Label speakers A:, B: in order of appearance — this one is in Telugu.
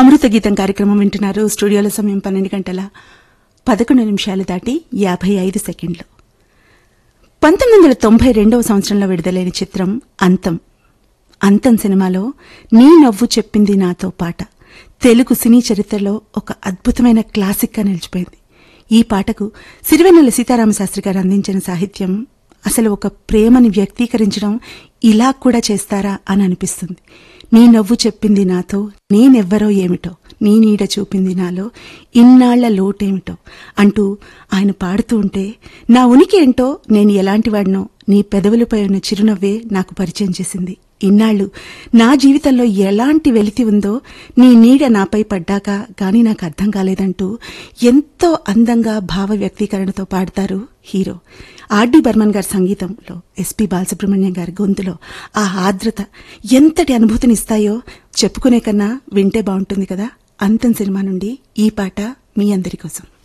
A: అమృత గీతం కార్యక్రమం వింటున్నారు స్టూడియోలో సమయం పన్నెండు గంటల పదకొండు నిమిషాలు దాటి యాభై ఐదు సెకండ్లు పంతొమ్మిది వందల తొంభై రెండవ సంవత్సరంలో విడుదలైన చిత్రం అంతం అంతం సినిమాలో నీ నవ్వు చెప్పింది నాతో పాట తెలుగు సినీ చరిత్రలో ఒక అద్భుతమైన క్లాసిక్గా నిలిచిపోయింది ఈ పాటకు సిరివెన్నెల సీతారామశాస్త్రి గారు అందించిన సాహిత్యం అసలు ఒక ప్రేమని వ్యక్తీకరించడం ఇలా కూడా చేస్తారా అని అనిపిస్తుంది నీ నవ్వు చెప్పింది నాతో నేనెవ్వరో ఏమిటో నీ నీడ చూపింది నాలో ఇన్నాళ్ల లోటేమిటో అంటూ ఆయన పాడుతూ ఉంటే నా ఉనికి ఏంటో నేను ఎలాంటి వాడినో నీ పెదవులపై ఉన్న చిరునవ్వే నాకు పరిచయం చేసింది ఇన్నాళ్లు నా జీవితంలో ఎలాంటి వెలితి ఉందో నీ నీడ నాపై పడ్డాక గాని నాకు అర్థం కాలేదంటూ ఎంతో అందంగా భావ వ్యక్తీకరణతో పాడతారు హీరో ఆర్డి బర్మన్ గారి సంగీతంలో ఎస్పి బాలసుబ్రహ్మణ్యం గారి గొంతులో ఆ ఆర్ద్రత ఎంతటి అనుభూతినిస్తాయో చెప్పుకునే కన్నా వింటే బాగుంటుంది కదా అంతం సినిమా నుండి ఈ పాట మీ అందరి కోసం